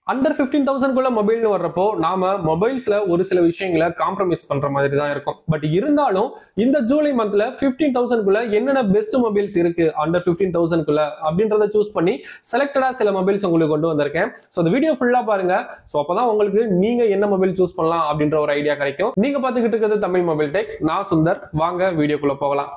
under fifteen தௌசண்ட்குள்ள மொபைல்னு வர்றப்போ நாம மொபைல்ஸ்ல ஒரு சில விஷயங்களை காம்ப்ரமைஸ் பண்ற மாதிரி தான் இருக்கும் பட் இருந்தாலும் இந்த ஜூலை மந்த்ல ஃபிஃப்டீன் தௌசண்ட்குள்ள என்னென்ன பெஸ்ட் மொபைல்ஸ் இருக்கு அண்டர் ஃபிஃப்டீன் தௌசண்ட்குள்ள அப்படின்றத சூஸ் பண்ணி செலக்டடா சில மொபைல்ஸ் உங்களுக்கு கொண்டு வந்திருக்கேன் ஸோ இந்த வீடியோ ஃபுல்லா பாருங்க ஸோ அப்பதான் உங்களுக்கு நீங்க என்ன மொபைல் சூஸ் பண்ணலாம் அப்படின்ற ஒரு ஐடியா கிடைக்கும் நீங்க பாத்துக்கிட்டு இருக்கிறது தமிழ் மொபைல் டெக் நான் சுந்தர் வாங்க வீடியோக்குள்ள போகலாம்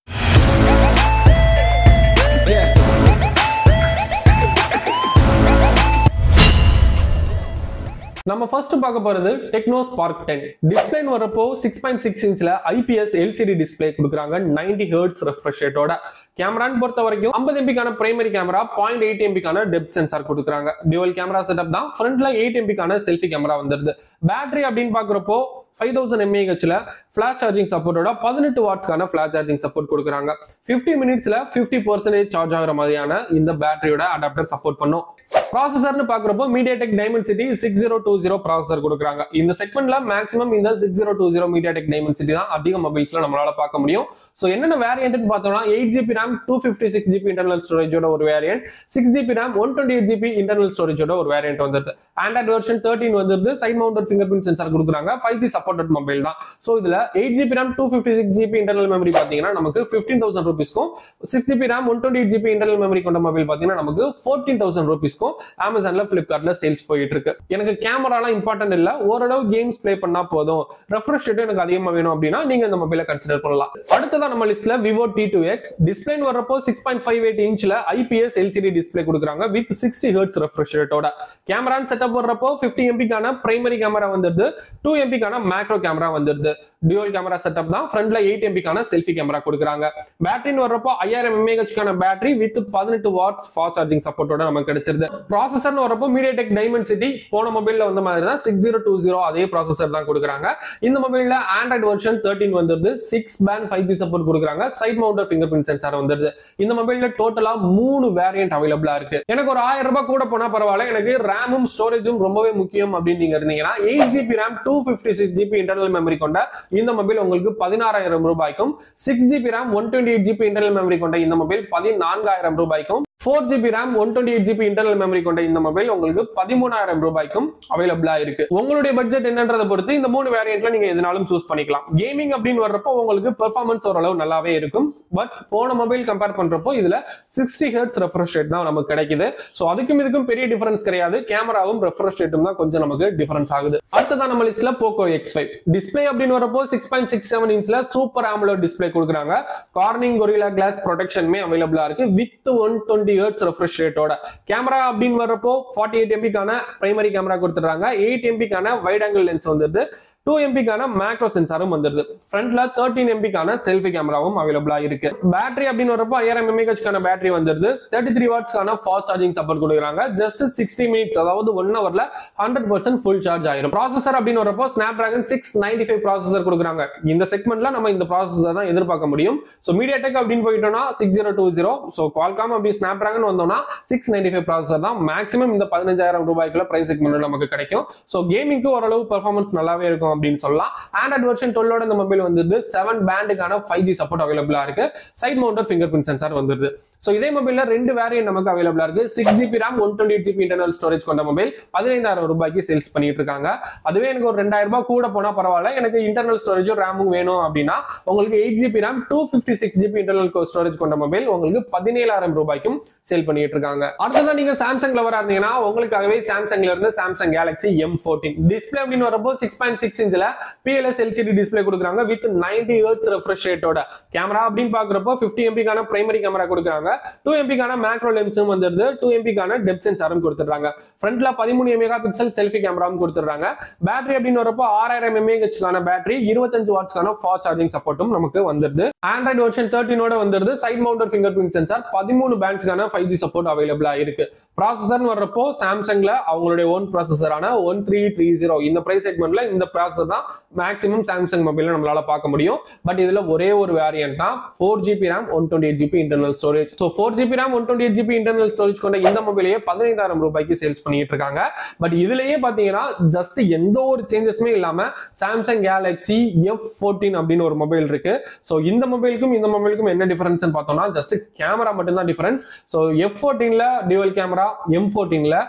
நம்ம ஃபர்ஸ்ட் பார்க்க போறது டெக்னோ ஸ்பார்க் டென் டிஸ்பிளேன்னு வரப்போ சிக்ஸ் பாயிண்ட் சிக்ஸ் இன்ச்ல ஐபிஎஸ் எல்சிடி டிஸ்பிளே கொடுக்குறாங்க நைன்டி ஹெர்ட்ஸ் ரெஃப்ரெஷ் ரேட்டோட கேமரான்னு பொறுத்த வரைக்கும் ஐம்பது எம்பிக்கான பிரைமரி கேமரா பாயிண்ட் எயிட் எம்பிக்கான டெப்த் சென்சார் கொடுக்குறாங்க டியூவல் கேமரா செட்டப் தான் ஃப்ரண்ட்ல எயிட் எம்பிக்கான செல்ஃபி கேமரா வந்துருது பேட்டரி அப்படின்னு பாக்குறப்போ ஃபைவ் தௌசண்ட் எம்ஏஹெச்ல ஃபிளாஷ் சார்ஜிங் சப்போர்ட்டோட பதினெட்டு வாட்ஸ்க்கான ஃபிளாஷ் சார்ஜிங் சப்போர்ட் கொடுக்குறாங்க ஃபிஃப்டி மினிட்ஸ்ல ஃபிஃப்டி பர்சன்டேஜ் சார்ஜ் ஆகிற மாதிரியான இந்த பேட்டரியோட அடாப்டர் சப்போர்ட் பண்ணும் ப்ராசஸர்னு பாக்குறப்போ MediaTek Dimensity six zero two zero processor கொடுக்குறாங்க இந்த செக்மெண்ட்ல மேக்ஸிமம் இந்த six zero two zero MediaTek Dimensity தான் அதிக மொபைல்ஸ்ல நம்மளால பார்க்க முடியும் ஸோ என்னென்ன வேரியன்ட் பார்த்தோம்னா eight GB RAM two fifty six GB internal ஸ்டோரேஜோட ஒரு variant six GB RAM one twenty eight GB internal ஸ்டோரேஜோட ஒரு வேரியன்ட் வந்துருது ஆண்ட்ராய்ட் வெர்ஷன் தேர்ட்டின் வந்துருது side mounted finger print sensor கொடுக்குறாங்க ஃபைவ் ஜி சப்போர்ட்டட் மொபைல் தான் so இதுல eight GB RAM two fifty six GB internal memory பார்த்தீங்கன்னா நமக்கு fifteen thousand ருபீஸ்க்கும் six GB RAM one twenty eight GB internal memory கொண்ட mobile பார்த்தீங்கன்னா நமக்கு fourteen thousand ருபீஸ்க்கும் அமேசான்ல பிளிப்கார்ட்ல சேல்ஸ் போயிட்டு இருக்கு எனக்கு கேமராலாம் இம்பார்ட்டன்ட் இல்ல ஓரளவு கேம்ஸ் ப்ளே பண்ணா போதும் ரெஃப்ரெஷ் ரேட் எனக்கு அதிகமா வேணும் அப்படின்னா நீங்க இந்த மொபைலை கன்சிடர் பண்ணலாம் அடுத்ததா நம்ம லிஸ்ட்ல விவோ டி டூ எக்ஸ் டிஸ்பிளேன்னு வரப்போ சிக்ஸ் பாயிண்ட் ஃபைவ் எயிட் இன்ச்ல ஐபிஎஸ் எல்சிடி டிஸ்பிளே கொடுக்குறாங்க வித் சிக்ஸ்டி ஹெர்ட்ஸ் ரெஃப்ரெஷ் ரேட்டோட கேமரான்னு செட்டப் வர்றப்போ ஃபிஃப்டி எம்பிக்கான பிரைமரி கேமரா வந்துருது டூ எம்பிக்கான மேக்ரோ கேமரா வந்துருது டியூவல் கேமரா செட்டப் தான் ஃப்ரண்ட்ல எயிட் எம்பிக்கான செல்ஃபி கேமரா கொடுக்குறாங்க பேட்டரின்னு வர்றப்போ ஐயாயிரம் எம்ஏஹெச்க்கான பேட்டரி வித் பதினெட்டு வாட்ஸ் ஃபாஸ்ட் சார்ஜிங் சப்போர்ட்டோட நமக்கு கிடைச்சிருது ப்ராசஸர்னு வரப்போ மீடியாடெக் டைமென்சிட்டி போன மொபைல்ல வந்த மாதிரி தான் சிக்ஸ் ஜீரோ டூ ஜீரோ அதே ப்ராசஸர் தான் கொடுக்குறாங்க இந்த மொபைல்ல ஆண்ட்ராய்டு வெர்ஷன் தேர்ட்டின் வந்துருது six band five G support கொடுக்குறாங்க side mounted finger print sensor வந்துருது இந்த மொபைல்ல டோட்டலா மூணு வேரியன்ட் அவைலபிளா இருக்கு எனக்கு ஒரு ஆயிரம் ரூபாய் கூட போனா பரவாயில்ல எனக்கு ரேமும் ஸ்டோரேஜும் ரொம்பவே முக்கியம் அப்படின்னு நீங்க இருந்தீங்கன்னா eight GB RAM two fifty six GB internal memory கொண்ட இந்த மொபைல் உங்களுக்கு பதினாறாயிரம் ரூபாய்க்கும் six GB RAM one twenty eight GB internal memory கொண்ட இந்த மொபைல் பதினான்காயிரம் ரூபாய்க்கும் four GB RAM one twenty eight GB internal memory கொண்ட இந்த மொபைல் உங்களுக்கு பதிமூணாயிரம் ரூபாய்க்கும் அவைலபிளா இருக்கு உங்களுடைய பட்ஜெட் என்னன்றதை பொறுத்து இந்த மூணு வேரியன்ட்ல நீங்க எதுனாலும் சூஸ் பண்ணிக்கலாம் கேமிங் அப்படின்னு வர்றப்போ உங்களுக்கு பெர்ஃபார்மன்ஸ் ஓரளவு நல்லாவே இருக்கும் பட் போன மொபைல் கம்பேர் பண்றப்போ இதுல சிக்ஸ்டி ஹெர்ட்ஸ் ரெஃப்ரெஷ் ரேட் தான் நமக்கு கிடைக்குது ஸோ அதுக்கும் இதுக்கும் பெரிய டிஃபரன்ஸ் கிடையாது கேமராவும் ரெஃப்ரெஷ் ரேட்டும் தான் கொஞ்சம் நமக்கு டிஃபரன்ஸ் ஆகுது அடுத்ததான் நம்ம லிஸ்ட்ல போக்கோ எக்ஸ் ஃபைவ் டிஸ்பிளே அப்படின்னு வரப்போ சிக்ஸ் பாயிண்ட் சிக்ஸ் செவன் இன்ச்ல சூப்பர் ஆம்லோ டிஸ்பிளே கொடுக்குறாங்க கார்னிங் கொரிலா கிளாஸ் ப்ரொடெக்ஷனுமே அவைலபிளா இருக்கு with one twenty hertz refresh ரேட்டோட கேமரா அப்படின்னு வரப்போ ஃபார்ட்டி எயிட் எம்பிக்கான பிரைமரி கேமரா கொடுத்துறாங்க எயிட் எம்பிக்கான வைட் ஆங்கிள் லென்ஸ் வந்துருது டூ எம்பிக்கான மேக்ரோ சென்சாரும் வந்துருது ஃப்ரண்ட்ல தேர்ட்டின் எம்பிக்கான செல்ஃபி கேமராவும் அவைலபிளா இருக்கு பேட்டரி அப்படின்னு வரப்போ ஐயாயிரம் எம்ஏஹெச்க்கான பேட்டரி வந்துருது தேர்ட்டி த்ரீ வாட்ஸ்க்கான ஃபாஸ்ட் சார்ஜிங் சப்போர்ட் கொடுக்குறாங்க ஜஸ்ட் சிக்ஸ்டி மினிட்ஸ் அதாவது ஒன் ஹவர்ல ஹண்ட்ரட் பர்சன்ட் ஃபுல் சார்ஜ் ஆயிரும் ப்ராசஸர் அப்படின்னு வரப்போ Snapdragon six ninety five processor கொடுக்குறாங்க இந்த செக்மெண்ட்ல நம்ம இந்த ப்ராசஸர் தான் எதிர்பார்க்க முடியும் ஸோ மீடியா டெக் அப்படின்னு போயிட்டோம்னா six zero two zero so Qualcomm அப்படி ஸ்னாப் டிராகன் வந்தோம்னா சிக்ஸ் நைன்டி ஃபைவ் ப்ராசஸர் தான் மேக்ஸிமம் இந்த பதினஞ்சாயிரம் ரூபாய்க்குள்ள பிரைஸ் செக்மெண்ட் நமக்கு கிடைக்கும் ஸோ கேமிங்க்கு ஓரளவு பெர்ஃபார்மன்ஸ் நல்லாவே இருக்கும் அப்படின்னு சொல்லலாம் ஆண்ட்ராய்ட் வெர்ஷன் டுவெல்லோட இந்த மொபைல் வந்து செவன் பேண்டுக்கான ஃபைவ் ஜி சப்போர்ட் அவைலபிளா இருக்கு side mounted finger print sensor வந்துருது ஸோ இதே மொபைல்ல ரெண்டு வேரியன்ட் நமக்கு அவைலபிளா இருக்கு six GB RAM one twenty eight GB internal storage கொண்ட மொபைல் பதினைந்தாயிரம் ரூபாய்க்கு சேல்ஸ் பண்ணிட்டு இருக்காங்க அதுவே எனக்கு ஒரு ரெண்டாயிரம் ரூபாய் கூட போனா பரவாயில்ல எனக்கு இன்டர்னல் ஸ்டோரேஜும் ரேமும் வேணும் அப்படின்னா உங்களுக்கு eight GB RAM two fifty six GB internal storage கொண்ட மொபைல் உங்களுக்கு பதினேழாயிரம் ரூபாய்க்கும் சேல் பண்ணிட்டு இருக்காங்க அடுத்ததான் நீங்க சாம்சங் லவரா இருந்தீங்கன்னா உங்களுக்காகவே சாம்சங்ல இருந்து Samsung Galaxy M fourteen display அப்படின்னு வரப்போ சிக்ஸ் பாயிண்ட் சிக்ஸ் இன்ச்ல பிஎல்எஸ் எல்சிடி டிஸ்பிளே கொடுக்குறாங்க வித் நைன்டி ஹெர்ட்ஸ் ரெஃப்ரெஷ் ரேட்டோட கேமரா அப்படின்னு பாக்குறப்போ ஃபிஃப்டி எம்பிக்கான பிரைமரி கேமரா கொடுக்குறாங்க டூ எம்பிக்கான மேக்ரோ லென்ஸும் வந்துருது டூ எம்பிக்கான டெப் சென்சாரும் கொடுத்துறாங்க ஃப்ரண்ட்ல பதிமூணு மெகா பிக்சல் செல்ஃபி கேமராவும் கொடுத்துறாங்க பேட்டரி அப்படின்னு வரப்போ ஆறாயிரம் எம்ஏஹெச்க்கான பேட்டரி இருபத்தஞ்சு வாட்ஸ்க்கான ஃபாஸ்ட் சார்ஜிங் சப்போர்ட்டும் நமக்கு வந்துருது ஆண்ட்ராய்டு வெர்ஷன் தேர்ட்டினோட வந்துருது side mounted finger print sensor பதிமூணு பேண்ட்ஸ்க்கான ஃபைவ் ஜி சப்போர்ட் அவைலபிளா இருக்கு ப்ராசஸர்னு வர்றப்போ சாம்சங்ல அவங்களுடைய ஓன் ப்ராசஸரான ஒன் த்ரீ த்ரீ ஜீரோ இந்த பிரைஸ் செக்மெண்ட்ல இந்த ப்ராசஸர் தான் மேக்ஸிமம் சாம்சங் மொபைல்ல நம்மளால பார்க்க முடியும் பட் இதுல ஒரே ஒரு வேரியன்ட் தான் four GB RAM one twenty eight GB internal storage so four GB RAM one twenty eight GB internal storage கொண்ட இந்த மொபைலையே பதினைந்தாயிரம் ரூபாய்க்கு சேல்ஸ் பண்ணிட்டு இருக்காங்க பட் இதுலயே பாத்தீங்கன்னா ஜஸ்ட் எந்த ஒரு சேஞ்சஸுமே இல்லாம சாம்சங் கேலக்ஸி எஃப் ஃபோர்டீன் அப்படின்னு ஒரு மொபைல் இருக்கு ஸோ இந்த மொபைலுக்கும் இந்த மொபைலுக்கும் என்ன டிஃபரன்ஸ் பார்த்தோம்னா ஜஸ்ட் கேமரா மட்டும் தான் டிஃபரன்ஸ் ஸோ எஃப் ஃபோர்டீன்ல டியூவல் கேமரா எம் ஃபோர்டீன்ல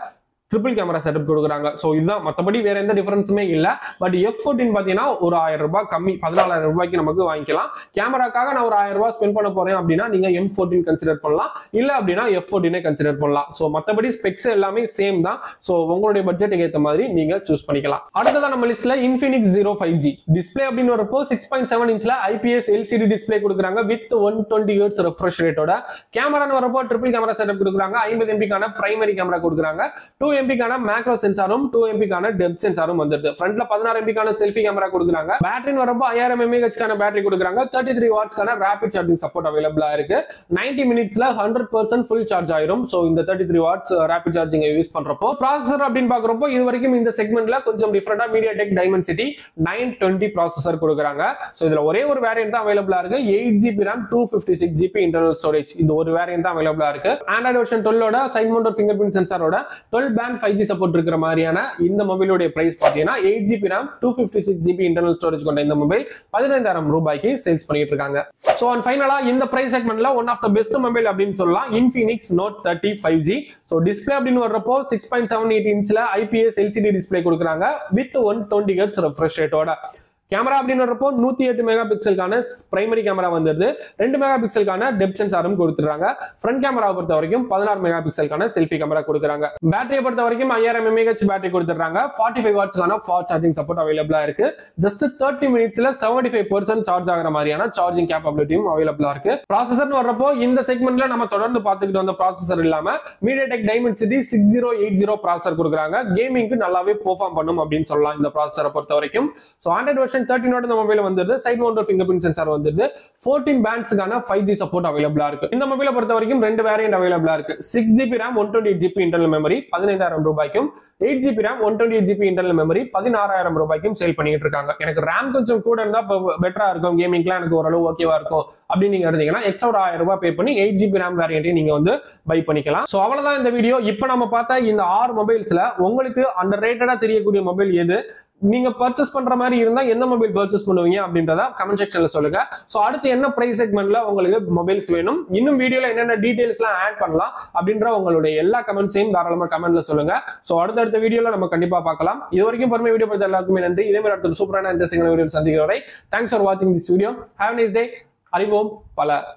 ட்ரிபிள் கேமரா செட்டப் கொடுக்குறாங்க ஸோ இதுதான் மற்றபடி வேற எந்த டிஃபரன்ஸுமே இல்லை பட் எஃப் ஃபோர்டீன் பார்த்தீங்கன்னா ஒரு ஆயிரம் ரூபாய் கம்மி பதினாலாயிரம் ரூபாய்க்கு நமக்கு வாங்கிக்கலாம் கேமராக்காக நான் ஒரு ஆயிரம் ரூபாய் ஸ்பெண்ட் பண்ண போறேன் அப்படின்னா நீங்க எம் ஃபோர்டீன் கன்சிடர் பண்ணலாம் இல்ல அப்படின்னா எஃப் ஃபோர்டீனே கன்சிடர் பண்ணலாம் ஸோ மற்றபடி ஸ்பெக்ஸ் எல்லாமே சேம் தான் ஸோ உங்களுடைய பட்ஜெட்டுக்கு ஏற்ற மாதிரி நீங்க சூஸ் பண்ணிக்கலாம் அடுத்ததான் நம்ம லிஸ்ட்ல Infinix zero five G display அப்படின்னு வரப்போ சிக்ஸ் பாயிண்ட் செவன் இன்ச்ல ஐபிஎஸ் எல்சிடி டிஸ்பிளே கொடுக்குறாங்க with one twenty hertz refresh ரேட்டோட கேமரான்னு வரப்போ ட்ரிபிள் கேமரா செட்டப் கொடுக்குறாங்க ஐம்பது எம்பிக்கான பிரைமரி கேமரா கொடுக்குறாங்க டூ எம்பிக்கான மேக்ரோ சென்சாரும் டூ எம்பிக்கான டெப்த் சென்சாரும் வந்துருது ஃப்ரண்ட்ல பதினாறு எம்பிக்கான செல்ஃபி கேமரா கொடுக்குறாங்க பேட்டரின்னு வரப்போ ஐயாயிரம் எம்ஏஹெச்க்கான பேட்டரி கொடுக்குறாங்க தேர்ட்டி த்ரீ வாட்ஸ்க்கான ரேபிட் சார்ஜிங் சப்போர்ட் அவைலபிளா இருக்கு நைன்டி மினிட்ஸ்ல ஹண்ட்ரட் பர்சன்ட் ஃபுல் சார்ஜ் ஆயிரும் ஸோ இந்த thirty three watts rapid charging use பண்றப்போ ப்ராசஸர் அப்படின்னு பாக்குறப்போ இது வரைக்கும் இந்த செக்மெண்ட்ல கொஞ்சம் டிஃபரெண்டா MediaTek Dimensity nine twenty processor கொடுக்குறாங்க ஸோ இதுல ஒரே ஒரு வேரியன்ட் தான் அவைலபிளா இருக்கு eight GB RAM two fifty six GB internal storage இந்த ஒரு வேரியன்ட் தான் அவைலபிளா இருக்கு ஆண்ட்ராய்டு வெர்ஷன் டுவெல்லோட சைட் மவுண்டர் ஃபிங்கர் பிரிண்ட் சென்சாரோட dual band five G support இருக்கிற மாதிரியான இந்த மொபைலோட பிரைஸ் பார்த்தீங்கன்னா eight GB RAM two fifty six GB internal storage கொண்ட இந்த மொபைல் பதினைந்தாயிரம் ரூபாய்க்கு சேல்ஸ் பண்ணிட்டு இருக்காங்க ஸோ அண்ட் ஃபைனலா இந்த பிரைஸ் செக்மெண்ட்ல one of the best mobile அப்படின்னு சொல்லலாம் Infinix Note thirty five G so display அப்படின்னு வர்றப்போ சிக்ஸ் பாயிண்ட் செவன் எயிட் இன்ச்ல ஐபிஎஸ் எல்சிடி டிஸ்பிளே கொடுக்குறாங்க with one twenty hertz refresh ரேட்டோட கேமரா அப்படின்னு வரப்போ நூத்தி எட்டு மெகா பிக்சலுக்கான பிரைமரி கேமரா வந்துருது ரெண்டு மெகா பிக்சலுக்கான டெப் சென்சாரும் கொடுத்துறாங்க ஃப்ரண்ட் கேமரா பொறுத்த வரைக்கும் பதினாறு மெகா பிக்சலுக்கான செல்ஃபி கேமரா கொடுக்குறாங்க பேட்டரியை பொறுத்த வரைக்கும் ஐயாயிரம் எம்ஏஹெச் பேட்டரி கொடுத்துறாங்க ஃபார்ட்டி ஃபைவ் வாட்ஸ்க்கான ஃபாஸ்ட் சார்ஜிங் சப்போர்ட் அவைலபிளா இருக்கு ஜஸ்ட் தேர்ட்டி மினிட்ஸ்ல செவன்டி ஃபைவ் பர்சன்ட் சார்ஜ் ஆகிற மாதிரியான சார்ஜிங் கேப்பபிலிட்டியும் அவைலபிளா இருக்கு ப்ராசஸர் வர்றப்போ இந்த செக்மெண்ட்ல நம்ம தொடர்ந்து பார்த்துக்கிட்டு வந்த ப்ராசஸர் இல்லாம MediaTek Dimensity six zero eight zero processor கொடுக்குறாங்க கேமிங்க்கு நல்லாவே பெர்ஃபார்ம் பண்ணும் அப்படின்னு சொல்லலாம் இந்த ப்ராசஸரை பொறுத்த வரைக்கும் ஸோ ஆண்ட்ராய்ட் வெர்ஷன் தேர்ட்டினோட இந்த மொபைல் வந்துருது side mounted finger print sensor வந்துருது ஃபோர்டீன் பேண்ட்ஸ்க்கான ஃபைவ் ஜி சப்போர்ட் அவைலபிளா இருக்கு இந்த மொபைலை பொறுத்த வரைக்கும் ரெண்டு வேரியன்ட் அவைலபிளா இருக்கு six GB RAM one twenty eight GB internal memory பதினைந்தாயிரம் ரூபாய்க்கும் eight GB RAM one twenty eight GB internal memory பதினாறாயிரம் ரூபாய்க்கும் சேல் பண்ணிட்டு இருக்காங்க எனக்கு ரேம் கொஞ்சம் கூட இருந்தா பெட்டரா இருக்கும் கேமிங்லாம் எனக்கு ஓரளவு ஓகேவா இருக்கும் அப்படின்னு நீங்க இருந்தீங்கன்னா எக்ஸ்ட்ரா ஒரு ஆயிரம் ரூபாய் பே பண்ணி எயிட் ஜிபி ரேம் வேரியண்ட்டையும் நீங்க வந்து பை பண்ணிக்கலாம் ஸோ அவ்வளவுதான் இந்த வீடியோ இப்போ நம்ம பார்த்த இந்த ஆறு மொபைல்ஸ்ல உங்களுக்கு அண்டர் ரேட்டடா தெரியக்கூடிய மொபைல் எது நீங்க பர்ச்சேஸ் பண்ற மாதிரி இருந்தா எந்த மொபைல் பர்ச்சேஸ் பண்ணுவீங்க அப்படின்றத கமெண்ட் செக்ஷன்ல சொல்லுங்க சோ அடுத்து என்ன பிரைஸ் செக்மெண்ட்ல உங்களுக்கு மொபைல்ஸ் வேணும் இன்னும் வீடியோல என்னென்ன டீடைல்ஸ் எல்லாம் ஆட் பண்ணலாம் அப்படின்ற உங்களுடைய எல்லா கமெண்ட்ஸையும் தாராளமா கமெண்ட்ல சொல்லுங்க சோ அடுத்தடுத்த வீடியோல நம்ம கண்டிப்பா பார்க்கலாம் இது வரைக்கும் பொறுமை வீடியோ பார்த்த எல்லாருக்குமே நன்றி இதே மாதிரி அடுத்த சூப்பரான இன்ட்ரெஸ்டிங் வீடியோ சந்திக்கிற வரை தேங்க்ஸ் ஃபார் வாட்சிங் this video have nice day அறிவோம் பல